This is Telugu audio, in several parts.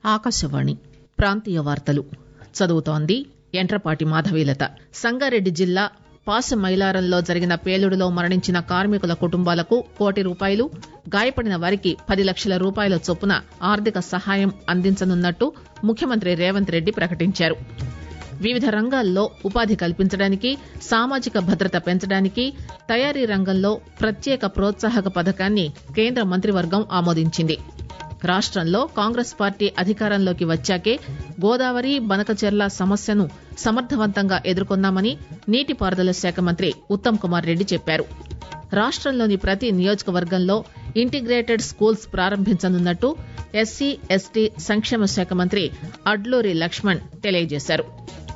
ఆకాశవాణి ప్రాంతీయ వార్తలు చదువుతోంది యంట్రపాటి మాధవీలత సంగారెడ్డి జిల్లా పాసమైలారంలో జరిగిన పేలుడులో మరణించిన కార్మికుల కుటుంబాలకు కోటి రూపాయలు గాయపడిన వారికి పది లక్షల రూపాయల చొప్పున ఆర్థిక సహాయం అందించనున్నట్టు ముఖ్యమంత్రి రేవంత్ రెడ్డి ప్రకటించారు వివిధ రంగాల్లో ఉపాధి కల్పించడానికి సామాజిక భద్రత పెంచడానికి తయారీ రంగంలో ప్రత్యేక ప్రోత్సాహక పథకాన్ని కేంద్ర మంత్రివర్గం ఆమోదించింది రాష్టంలో కాంగ్రెస్ పార్టీ అధికారంలోకి వచ్చాకే గోదావరి బనకచెర్ల సమస్యను సమర్థవంతంగా ఎదుర్కొన్నామని నీటిపారుదల శాఖ మంత్రి ఉత్తమ్ కుమార్ రెడ్డి చెప్పారు రాష్టంలోని ప్రతి నియోజకవర్గంలో ఇంటిగ్రేటెడ్ స్కూల్స్ ప్రారంభించనున్నట్టు ఎస్సీ ఎస్టీ సంక్షేమ శాఖ మంత్రి అడ్లూరి లక్ష్మణ్ తెలియజేశారు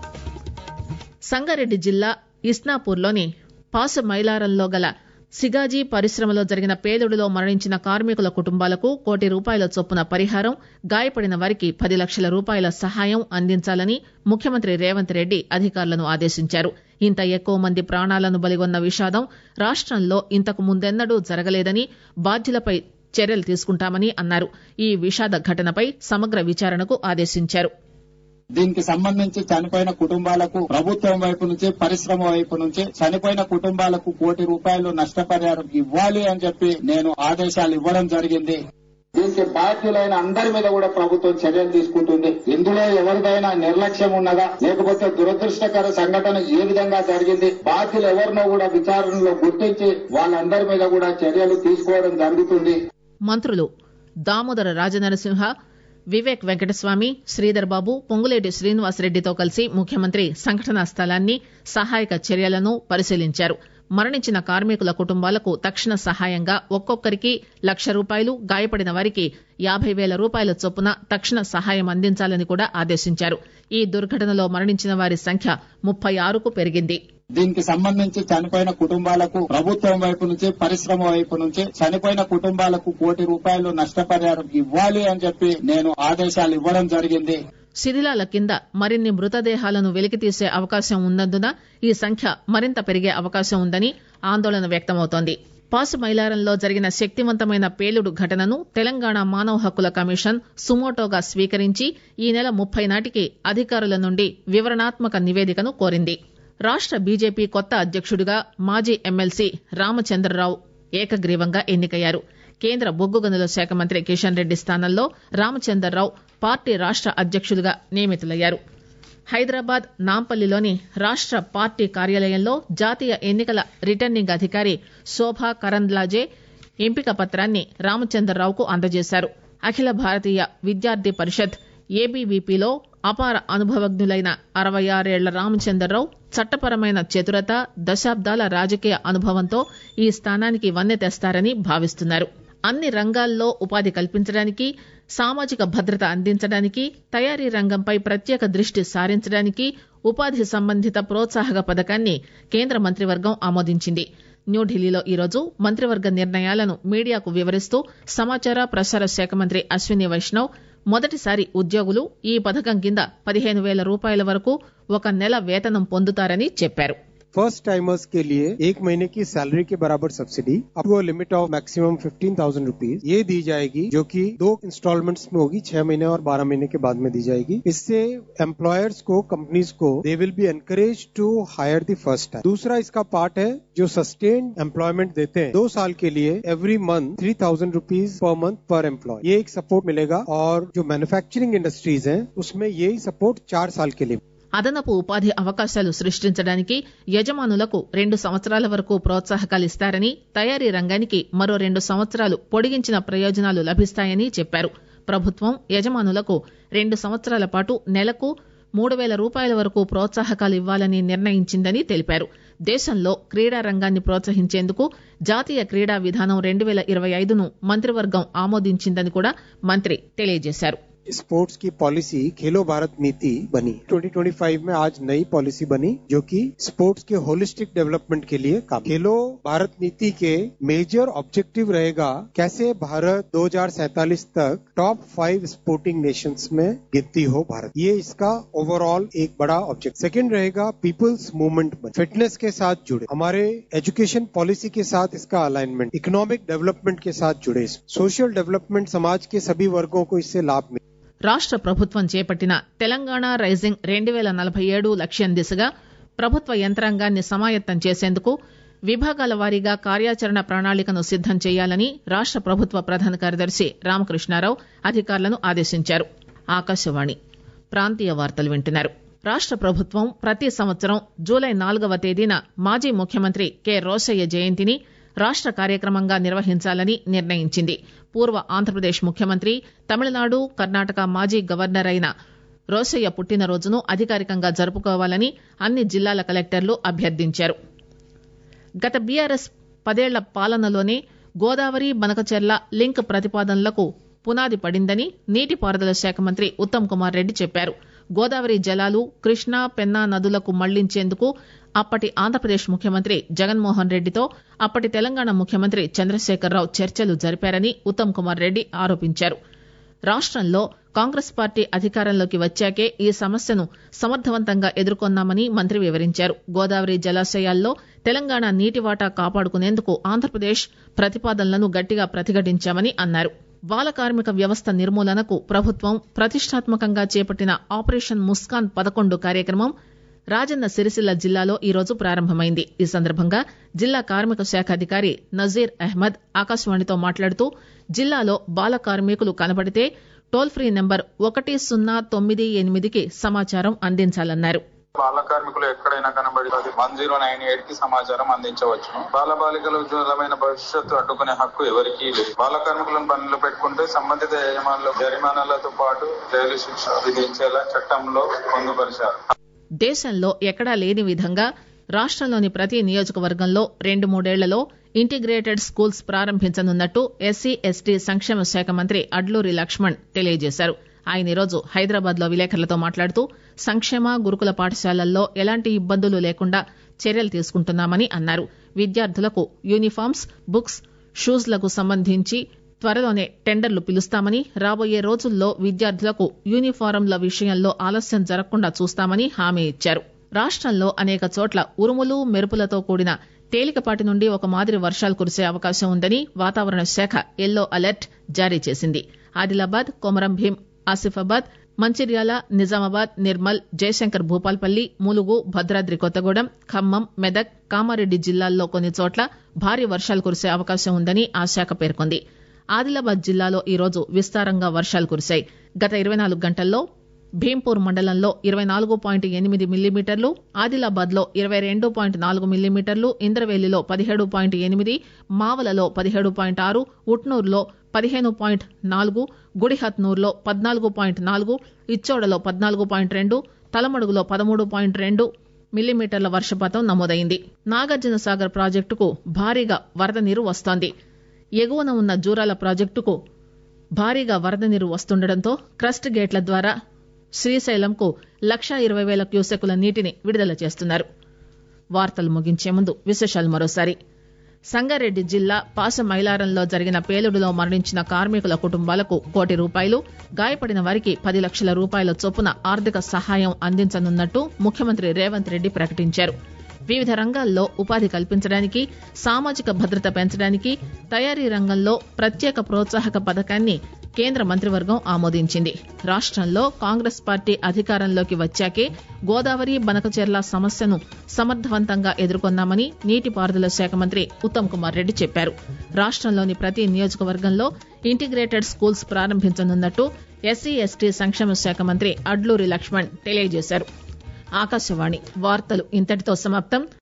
సంగారెడ్డి జిల్లా ఇస్నాపూర్లోని పాసమైలారంలో గల సిగాజీ పరిశ్రమలో జరిగిన పేలుడులో మరణించిన కార్మికుల కుటుంబాలకు కోటి రూపాయల చొప్పున పరిహారం గాయపడిన వారికి పది లక్షల రూపాయల సహాయం అందించాలని ముఖ్యమంత్రి రేవంత్ రెడ్డి అధికారులను ఆదేశించారు ఇంత ఎక్కువ మంది ప్రాణాలను బలిగొన్న విషాదం రాష్టంలో ఇంతకు ముందెన్నడూ జరగలేదని బాధ్యులపై చర్యలు తీసుకుంటామని అన్నారు ఈ విషాద ఘటనపై సమగ్ర విచారణకు ఆదేశించారు దీనికి సంబంధించి చనిపోయిన కుటుంబాలకు ప్రభుత్వం వైపు నుంచి పరిశ్రమ వైపు నుంచి చనిపోయిన కుటుంబాలకు కోటి రూపాయలు నష్టపరిహారం ఇవ్వాలి అని చెప్పి నేను ఆదేశాలు ఇవ్వడం జరిగింది దీనికి బాధ్యులైన అందరి మీద కూడా ప్రభుత్వం చర్యలు తీసుకుంటుంది ఇందులో ఎవరిదైనా నిర్లక్ష్యం ఉన్నదా లేకపోతే దురదృష్టకర సంఘటన ఏ విధంగా జరిగింది బాధ్యులు ఎవరినో కూడా విచారణలో గుర్తించి వాళ్ళందరి మీద కూడా చర్యలు తీసుకోవడం జరుగుతుంది మంత్రులు దామోదర రాజనరసింహ వివేక్ వెంకటస్వామి శ్రీధర్ బాబు పొంగులేటి శ్రీనివాసరెడ్డితో కలిసి ముఖ్యమంత్రి సంఘటనా స్థలాన్ని సహాయక చర్యలను పరిశీలించారు మరణించిన కార్మికుల కుటుంబాలకు తక్షణ సహాయంగా ఒక్కొక్కరికి లక్ష రూపాయలు గాయపడిన వారికి యాబై పేల రూపాయల చొప్పున తక్షణ సహాయం అందించాలని కూడా ఆదేశించారు ఈ దుర్ఘటనలో మరణించిన వారి సంఖ్య ముప్పై ఆరుకు పెరిగింది దీనికి సంబంధించి చనిపోయిన కుటుంబాలకు ప్రభుత్వం వైపు నుంచి పరిశ్రమ వైపు నుంచి చనిపోయిన కుటుంబాలకు కోటి రూపాయలు నష్టపరిహారం ఇవ్వాలి అని చెప్పి నేను ఆదేశాలు ఇవ్వడం జరిగింది శిథిలాల కింద మరిన్ని మృతదేహాలను వెలికితీసే అవకాశం ఉన్నందున ఈ సంఖ్య మరింత పెరిగే అవకాశం ఉందని ఆందోళన వ్యక్తమవుతోంది పాసుమైలారంలో జరిగిన శక్తివంతమైన పేలుడు ఘటనను తెలంగాణ మానవ హక్కుల కమిషన్ సుమోటోగా స్వీకరించి ఈ నెల ముప్పై నాటికి అధికారుల నుండి వివరణాత్మక నివేదికను కోరింది రాష్ట బీజేపీ కొత్త అధ్యక్షుడిగా మాజీ ఎమ్మెల్సీ రామచంద్రరావు ఏకగ్రీవంగా ఎన్నికయ్యారు కేంద్ర బొగ్గు గనుల శాఖ మంత్రి కిషన్ రెడ్డి స్థానంలో రామచందర్రావు పార్టీ రాష్ట అధ్యక్షులుగా నియమితులయ్యారు హైదరాబాద్ నాంపల్లిలోని రాష్ట పార్టీ కార్యాలయంలో జాతీయ ఎన్నికల రిటర్నింగ్ అధికారి శోభా కరంద్లాజే ఎంపిక పత్రాన్ని రామచంద్రరావుకు అందజేశారు అఖిల భారతీయ విద్యార్థి పరిషత్ ఏబీవీపీలో అపార అనుభవజ్ఞులైన అరవై ఆరేళ్ల రామచంద్రరావు చట్టపరమైన చతురత దశాబ్దాల రాజకీయ అనుభవంతో ఈ స్థానానికి వన్నె తెస్తారని భావిస్తున్నారు అన్ని రంగాల్లో ఉపాధి కల్పించడానికి సామాజిక భద్రత అందించడానికి తయారీ రంగంపై ప్రత్యేక దృష్టి సారించడానికి ఉపాధి సంబంధిత ప్రోత్సాహక పథకాన్ని కేంద్ర మంత్రివర్గం ఆమోదించింది న్యూఢిల్లీలో ఈరోజు మంత్రివర్గ నిర్ణయాలను మీడియాకు వివరిస్తూ సమాచార ప్రసార శాఖ మంత్రి అశ్విని వైష్ణవ్ మొదటిసారి ఉద్యోగులు ఈ పథకం కింద పదిహేను వేల రూపాయల వరకు ఒక నెల వేతనం పొందుతారని చెప్పారు फर्स्ट टाइमर्स के लिए एक महीने की सैलरी के बराबर subsidy up to limit of maximum fifteen thousand rupees ये दी जाएगी जो कि दो इंस्टॉलमेंट्स में होगी छह महीने और बारह महीने के बाद में दी जाएगी इससे एम्प्लॉयर्स को कंपनीज को they will be encourage to hire the first time दूसरा इसका पार्ट है जो सस्टेन एम्प्लॉयमेंट देते हैं दो साल के लिए every month three thousand rupees per month per employ ये एक सपोर्ट मिलेगा और जो मैन्युफैक्चरिंग इंडस्ट्रीज हैं उसमें यही सपोर्ट चार साल के लिए అదనపు ఉపాధి అవకాశాలు సృష్టించడానికి యజమానులకు రెండు సంవత్సరాల వరకు ప్రోత్సాహకాలు ఇస్తారని తయారీ రంగానికి మరో రెండు సంవత్సరాలు పొడిగించిన ప్రయోజనాలు లభిస్తాయని చెప్పారు ప్రభుత్వం యజమానులకు రెండు సంవత్సరాల పాటు నెలకు మూడు వేల రూపాయల వరకు ప్రోత్సాహకాలు ఇవ్వాలని నిర్ణయించిందని తెలిపారు దేశంలో క్రీడా రంగాన్ని ప్రోత్సహించేందుకు జాతీయ క్రీడా విధానం రెండు వేల ఇరవై ఐదును మంత్రివర్గం ఆమోదించిందని కూడా మంత్రి తెలియజేశారు स्पोर्ट्स की पॉलिसी खेलो भारत नीति बनी 2025 में आज नई पॉलिसी बनी जो कि स्पोर्ट्स के होलिस्टिक डेवलपमेंट के लिए काम खेलो भारत नीति के मेजर ऑब्जेक्टिव रहेगा कैसे भारत दो तक टॉप फाइव स्पोर्टिंग नेशंस में गिनती हो भारत ये इसका ओवरऑल एक बड़ा ऑब्जेक्ट सेकंड रहेगा पीपल्स मूवमेंट फिटनेस के साथ जुड़े हमारे एजुकेशन पॉलिसी के साथ इसका अलाइनमेंट इकोनॉमिक डेवलपमेंट के साथ जुड़े सोशल डेवलपमेंट समाज के सभी वर्गों को इससे लाभ मिले రాష్ట ప్రభుత్వం చేపట్టిన తెలంగాణ రైజింగ్ రెండు పేల నలభై ఏడు లక్ష్యం దిశగా ప్రభుత్వ యంత్రాంగాన్ని సమాయత్తం చేసేందుకు విభాగాల వారీగా కార్యాచరణ ప్రణాళికను సిద్దం చేయాలని రాష్ట ప్రభుత్వ ప్రధాన కార్యదర్శి రామకృష్ణారావు అధికారులను ఆదేశించారు ఆకాశవాణి ప్రాంతీయ వార్తలు వింటున్నారు రాష్ట ప్రభుత్వం ప్రతి సంవత్సరం జూలై నాలుగవ తేదీన మాజీ ముఖ్యమంత్రి కె రోశయ్య జయంతిని రాష్ట కార్యక్రమంగా నిర్వహించాలని నిర్ణయించింది పూర్వ ఆంధ్రప్రదేశ్ ముఖ్యమంత్రి తమిళనాడు కర్ణాటక మాజీ గవర్నర్ అయిన రోశయ్య పుట్టినరోజును అధికారికంగా జరుపుకోవాలని అన్ని జిల్లాల కలెక్టర్లు అభ్యర్థించారు గత బీఆర్ఎస్ పదేళ్ల పాలనలోనే గోదావరి బనకచెర్ల లింక్ ప్రతిపాదనలకు పునాది పడిందని నీటిపారుదల శాఖ మంత్రి ఉత్తమ్ కుమార్ రెడ్డి చెప్పారు గోదావరి జలాలు కృష్ణా పెన్నా నదులకు మళ్లించేందుకు అప్పటి ఆంధ్రప్రదేశ్ ముఖ్యమంత్రి జగన్మోహన్ రెడ్డితో అప్పటి తెలంగాణ ముఖ్యమంత్రి చంద్రశేఖరరావు చర్చలు జరిపారని ఉత్తమ్ కుమార్ రెడ్డి ఆరోపించారు రాష్టంలో కాంగ్రెస్ పార్టీ అధికారంలోకి వచ్చాకే ఈ సమస్యను సమర్థవంతంగా ఎదుర్కొన్నామని మంత్రి వివరించారు గోదావరి జలాశయాల్లో తెలంగాణ నీటి వాటా కాపాడుకునేందుకు ఆంధ్రప్రదేశ్ ప్రతిపాదనలను గట్టిగా ప్రతిఘటించామని అన్నారు బాల కార్మిక వ్యవస్థ నిర్మూలనకు ప్రభుత్వం ప్రతిష్టాత్మకంగా చేపట్టిన ఆపరేషన్ ముస్కాన్ పదకొండు కార్యక్రమం రాజన్న సిరిసిల్ల జిల్లాలో ఈరోజు ప్రారంభమైంది ఈ సందర్భంగా జిల్లా కార్మిక శాఖ అధికారి నజీర్ అహ్మద్ ఆకాశవాణితో మాట్లాడుతూ జిల్లాలో బాల కార్మికులు కనబడితే టోల్ ఫ్రీ నెంబర్ ఒకటి సున్నా తొమ్మిది ఎనిమిదికి సమాచారం అందించాలన్నారు బాల కార్మికులు ఎక్కడైనా కనబడి వన్ జీరో నైన్ ఎయిట్ కి సమాచారం అందించవచ్చును బాల బాలికల ఉజ్వలమైన భవిష్యత్తు అడ్డుకునే హక్కు ఎవరికీ లేదు బాల కార్మికులను పనులు పెట్టుకుంటే సంబంధిత యజమానులు జరిమానాలతో పాటు జైలు శిక్ష విధించేలా చట్టంలో పొందుపరిచారు దేశంలో ఎక్కడా లేని విధంగా రాష్టంలోని ప్రతి నియోజకవర్గంలో రెండు మూడేళ్లలో ఇంటిగ్రేటెడ్ స్కూల్స్ ప్రారంభించనున్నట్టు ఎస్సీ ఎస్టీ సంక్షేమ శాఖ మంత్రి అడ్లూరి లక్ష్మణ్ తెలియజేశారు ఆయన ఈరోజు హైదరాబాద్ లో విలేకరులతో మాట్లాడుతూ సంక్షేమ గురుకుల పాఠశాలల్లో ఎలాంటి ఇబ్బందులు లేకుండా చర్యలు తీసుకుంటున్నామని అన్నారు విద్యార్థులకు యూనిఫామ్స్ బుక్స్ షూస్ లకు సంబంధించి త్వరలోనే టెండర్లు పిలుస్తామని రాబోయే రోజుల్లో విద్యార్థులకు యూనిఫారంల విషయంలో ఆలస్యం జరగకుండా చూస్తామని హామీ ఇచ్చారు రాష్టంలో అనేక చోట్ల ఉరుములు మెరుపులతో కూడిన తేలికపాటి నుండి ఒక మాదిరి వర్షాలు కురిసే అవకాశం ఉందని వాతావరణ శాఖ ఎల్లో అలర్ట్ జారీ చేసింది ఆదిలాబాద్ కొమరం భీం ఆసిఫాబాద్ మంచిర్యాల నిజామాబాద్ నిర్మల్ జయశంకర్ భూపాల్పల్లి ములుగు భద్రాద్రి కొత్తగూడెం ఖమ్మం మెదక్ కామారెడ్డి జిల్లాల్లో కొన్ని చోట్ల భారీ వర్షాలు కురిసే అవకాశం ఉందని ఆ శాఖ పేర్కొంది ఆదిలాబాద్ జిల్లాలో ఈరోజు విస్తారంగా వర్షాలు కురిశాయి గత ఇరవై నాలుగు గంటల్లో భీంపూర్ మండలంలో ఇరవై నాలుగు పాయింట్ ఎనిమిది మిల్లీమీటర్లు ఆదిలాబాద్ లో ఇరవై రెండు పాయింట్ నాలుగు మిల్లీమీటర్లు ఇంద్రవేలిలో పదిహేడు పాయింట్ ఎనిమిది మావలలో పదిహేడు పాయింట్ ఆరు ఉట్నూరులో పదిహేను పాయింట్ నాలుగు గుడిహత్నూర్లో పద్నాలుగు పాయింట్ నాలుగు ఇచ్చోడలో పద్నాలుగు పాయింట్ రెండు తలమడుగులో పదమూడు పాయింట్ రెండు మిల్లీమీటర్ల వర్షపాతం నమోదైంది నాగార్జున సాగర్ ప్రాజెక్టుకు భారీగా వరద నీరు వస్తోంది ఎగువన ఉన్న జూరాల ప్రాజెక్టుకు భారీగా వరద నీరు వస్తుండటంతో క్రస్ట్ గేట్ల ద్వారా శ్రీశైలంకు లక్షా ఇరవై వేల క్యూసెక్కుల నీటిని విడుదల చేస్తున్నారు వార్తలు ముగించే ముందు విశేషాలు మరోసారి సంగారెడ్డి జిల్లా పాసమైలారంలో జరిగిన పేలుడులో మరణించిన కార్మికుల కుటుంబాలకు కోటి రూపాయలు గాయపడిన వారికి పది లక్షల రూపాయల చొప్పున ఆర్థిక సహాయం అందించనున్నట్టు ముఖ్యమంత్రి రేవంత్ రెడ్డి ప్రకటించారు వివిధ రంగాల్లో ఉపాధి కల్పించడానికి సామాజిక భద్రత పెంచడానికి తయారీ రంగంలో ప్రత్యేక ప్రోత్సాహక పథకాన్ని కేంద్ర మంత్రివర్గం ఆమోదించింది రాష్టంలో కాంగ్రెస్ పార్టీ అధికారంలోకి వచ్చాకే గోదావరి బనకచెర్ల సమస్యను సమర్థవంతంగా ఎదుర్కొన్నామని నీటిపారుదల శాఖ మంత్రి ఉత్తమ్ కుమార్ రెడ్డి చెప్పారు రాష్టంలోని ప్రతి నియోజకవర్గంలో ఇంటిగ్రేటెడ్ స్కూల్స్ ప్రారంభించనున్నట్టు ఎస్సీ ఎస్టీ సంక్షేమ శాఖ మంత్రి అడ్లూరి లక్ష్మణ్ తెలియజేశారు ఆకాశవాణి వార్తలు ఇంతటితో సమాప్తం